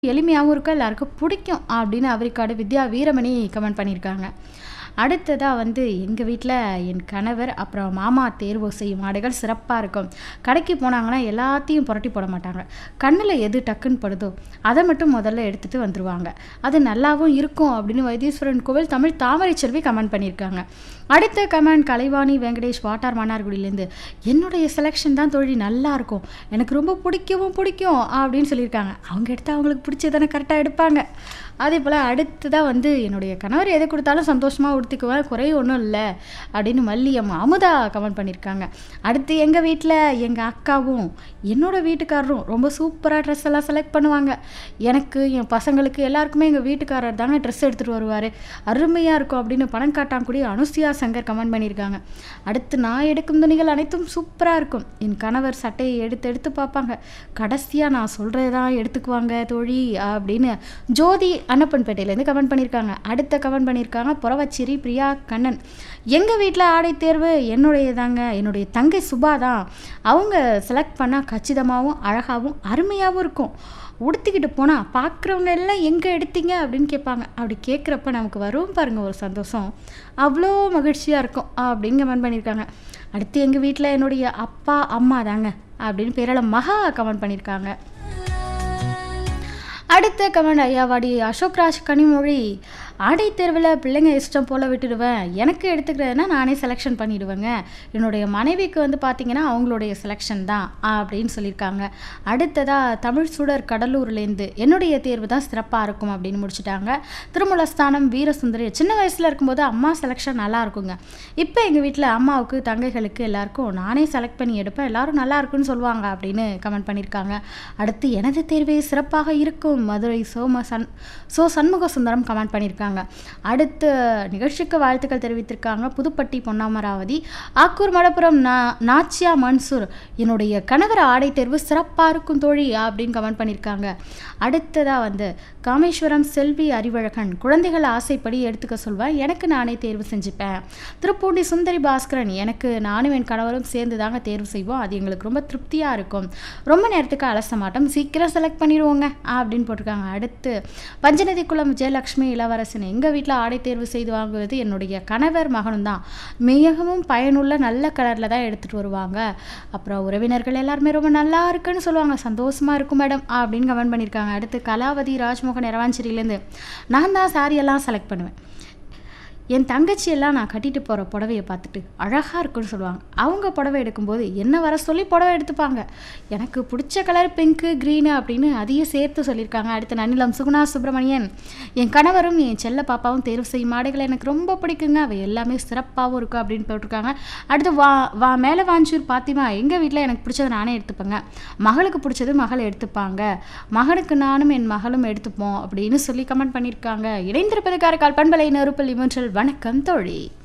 எளிமையாவும் இருக்கும். எல்லாருக்கும் பிடிக்கும் அப்படின்னு அவரிக்காடு வித்யா வீரமணி கமெண்ட் பண்ணியிருக்காங்க. அடுத்ததா வந்து எங்க வீட்ல என் கணவர், அப்புறம் மாமா தேர்வு செய்யும் ஆடைகள் சிறப்பா இருக்கும். கடைக்கு போனாங்கன்னா எல்லாத்தையும் புரட்டி போட மாட்டாங்க. கண்ணுல எது டக்குன்னு படுதோ, அத மட்டும் முதல்ல எடுத்துட்டு வந்துருவாங்க. அது நல்லாவும் இருக்கும் அப்படின்னு வைத்தீஸ்வரன் கோவில் தமிழ் தாமரை செல்வி கமெண்ட் பண்ணியிருக்காங்க. அடுத்த கமெண்ட் கலைவாணி வெங்கடேஷ் வாட்டார் மன்னார்குடியிலேருந்து என்னுடைய செலக்ஷன் தான் தோழி நல்லா இருக்கும். எனக்கு ரொம்ப பிடிக்கவும் பிடிக்கும் அப்படின்னு சொல்லியிருக்காங்க. அவங்க எடுத்தா அவங்களுக்கு பிடிச்சதானே கரெக்டா எடுப்பாங்க. அதேபோல அடுத்ததா வந்து என்னுடைய கணவர் எது குடுத்தாலும் சந்தோஷமா உடுத்திக்குவேன். குறை ஒண்ணும் இல்ல அப்படின்னு மல்லியம் அமுதா கமெண்ட் பண்ணியிருக்காங்க. அடுத்து எங்க வீட்ல எங்க அக்காவும், என்னோட வீட்டுக்காரரும் ரொம்ப சூப்பரா ட்ரெஸ் எல்லாம் செலக்ட் பண்ணுவாங்க. எனக்கு, என் பசங்களுக்கு எல்லாருக்குமே எங்க வீட்டுக்காரர் தாங்க ட்ரெஸ் எடுத்துட்டு வருவாரு. அருமையா இருக்கும் அப்படின்னு பனங்காட்டாங்குடி அனுசியா சங்கர் கமெண்ட் பண்ணியிருக்காங்க. அடுத்து நான் எடுக்கும் துணிகள் அனைத்தும் சூப்பரா இருக்கும். என் கணவர் சட்டையை எடுத்து எடுத்து பார்ப்பாங்க. கடைசியா நான் சொல்றத தான் எடுத்துக்குவாங்க தோழி அப்படின்னு ஜோதி அன்னப்பன்பேட்டையிலேருந்து கமெண்ட் பண்ணியிருக்காங்க. அடுத்த கமெண்ட் பண்ணியிருக்காங்க பொறவச்சேரி பிரியா கண்ணன். எங்க வீட்ல ஆடை தேர்வு என்னுடையதாங்க. என்னுடைய தங்கை சுபா தான். அவங்க செலக்ட் பண்ணா கச்சிதமாவும், அழகாவும், அருமையாவும் இருக்கும். உடுத்திக்கிட்டு போனா பார்க்குறவங்க எல்லாம் எங்க எடுத்தீங்க அப்படின்னு கேட்பாங்க. அப்படி கேட்குறப்ப நமக்கு வரும் பாருங்க ஒரு சந்தோஷம். அவ்வளோ மகிழ்ச்சியா இருக்கும் அப்படின்னு கமெண்ட் பண்ணியிருக்காங்க. அடுத்து எங்க வீட்ல என்னுடைய அப்பா, அம்மா தாங்க அப்படின்னு பேராளம் மகா கமெண்ட் பண்ணியிருக்காங்க. அடுத்த கமெண்ட் ஐயாவாடி அசோக்ராஜ் கனிமொழி ஆடை தேர்வுல பிள்ளைங்க இஷ்டம் போல விட்டுடுவேன். எனக்கு எடுத்துக்கிறதுனா நானே செலக்ஷன் பண்ணிடுவேங்க. என்னுடைய மனைவிக்கு வந்து பார்த்தீங்கன்னா அவங்களுடைய செலக்ஷன் தான் அப்படின்னு சொல்லியிருக்காங்க. அடுத்ததா தமிழ் சுடர் கடலூர்லேருந்து என்னுடைய தேர்வு தான் சிறப்பா இருக்கும் அப்படின்னு முடிச்சுட்டாங்க. திருமூலஸ்தானம் வீரசுந்தரி சின்ன வயசுல இருக்கும்போது அம்மா செலக்ஷன் நல்லா இருக்குங்க. இப்போ எங்க வீட்ல அம்மாவுக்கு, தங்கைகளுக்கு எல்லாருக்கும் நானே செலக்ட் பண்ணி எடுப்பேன். எல்லாரும் நல்லா இருக்குன்னு சொல்லுவாங்க அப்படின்னு கமெண்ட் பண்ணியிருக்காங்க. அடுத்து எனது தேர்வே சிறப்பாக இருக்கும். மதுரை சோம சண் சோ சண்முக சுந்தரம் கமெண்ட் பண்ணியிருக்காங்க. அடுத்து நிகழ்ச்சிக்கு வாழ்த்துக்கள் தெரிவித்திருக்காங்க. புதுப்பட்டி பொன்னமராவதி, ஆக்கூர் மடப்புரம் நா நாச்சியா மன்சூர் என்னுடைய கணவர் ஆடை தேர்வு சிறப்பா இருக்கும் தோழி அப்படின்னு கமெண்ட் பண்ணியிருக்காங்க. அடுத்ததா வந்து காமேஸ்வரம் செல்வி அறிவழகன் குழந்தைகள் ஆசைப்படி எடுத்துக்க சொல்வேன். எனக்கு நானே தேர்வு செஞ்சுப்பேன். திருப்பூண்டி சுந்தரி பாஸ்கரன் எனக்கு நானும் என் கணவரும் சேர்ந்து தாங்க தேர்வு செய்வோம். அது எங்களுக்கு ரொம்ப திருப்தியா இருக்கும். ரொம்ப நேரத்துக்கு அலச மாட்டோம். சீக்கிரம் செலக்ட் பண்ணிடுவோங்க அப்படின்னு போட்டிருக்காங்க. அடுத்து பஞ்சநதிக்குளம் விஜயலட்சுமி இளவரசன் எங்க வீட்ல ஆடை தேர்வு செய்து வாங்குவது என்னுடைய கணவர், மகனும் தான். மிகவும் பயனுள்ள நல்ல கலர்ல தான் எடுத்துட்டு வருவாங்க. அப்புறம் உறவினர்கள் எல்லாருமே ரொம்ப நல்லா இருக்குன்னு சொல்லுவாங்க. சந்தோஷமா இருக்கும் மேடம் அப்படின்னு கமெண்ட் பண்ணியிருக்காங்க. அடுத்து கலாவதி ராஜ்மோகன் எரவாஞ்சேரியிலேருந்து நான் தான் சாரி எல்லாம் செலக்ட் பண்ணுவேன். என் தங்கச்சி எல்லாம் நான் கட்டிட்டு போற புடவைய பார்த்துட்டு அழகா இருக்குன்னு சொல்லுவாங்க. அவங்க புடவை எடுக்கும்போது என்ன வர சொல்லி புடவை எடுத்துப்பாங்க. எனக்கு பிடிச்ச கலர் பிங்க்கு, கிரீனு அப்படின்னு அதையும் சேர்த்து சொல்லியிருக்காங்க. அடுத்து நன்னிலம் சுகுணா சுப்பிரமணியன் என் கணவரும், என் செல்ல பாப்பாவும் தேர்வு செய்யும் ஆடைகள் எனக்கு ரொம்ப பிடிக்குங்க. அவை எல்லாமே சிறப்பாவும் இருக்கும் அப்படின்னு போட்டிருக்காங்க. அடுத்து வா வா மேலவாஞ்சூர் பாத்திமா எங்க வீட்ல எனக்கு பிடிச்சத நானே எடுத்துப்பேங்க. மகளுக்கு பிடிச்சது மகள் எடுத்துப்பாங்க. மகனுக்கு நானும், என் மகளும் எடுத்துப்போம் அப்படின்னு சொல்லி கமெண்ட் பண்ணியிருக்காங்க. இணைந்திருப்பது காரைக்கால் பண்பலை நெருப்பல் இமோன்றல் வணக்கம் தோழி.